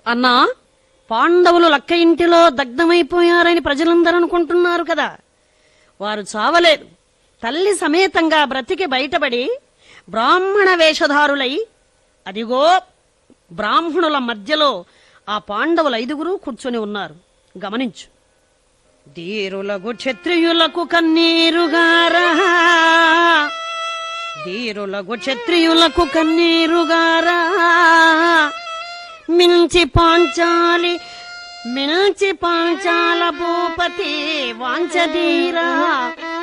అన్నా పాండవులు లక్క ఇంటిలో దగ్ధమైపోయారని ప్రజలందరూ అనుకుంటున్నారు కదా వారు చావలేదు తల్లి సమేతంగా బ్రతికి బయటపడి బ్రాహ్మణ వేషధారులై అదిగో బ్రాహ్మణుల మధ్యలో ఆ పాండవులు ఐదుగురు కూర్చొని ఉన్నారు గమనించు ధీరులకు క్షత్రియులకు కన్నీరుగారా ధీరులకు క్షత్రియులకు కన్నీరుగారా మించి పాంచాలి మించి పాంచాల భూపతి వాంచదీరా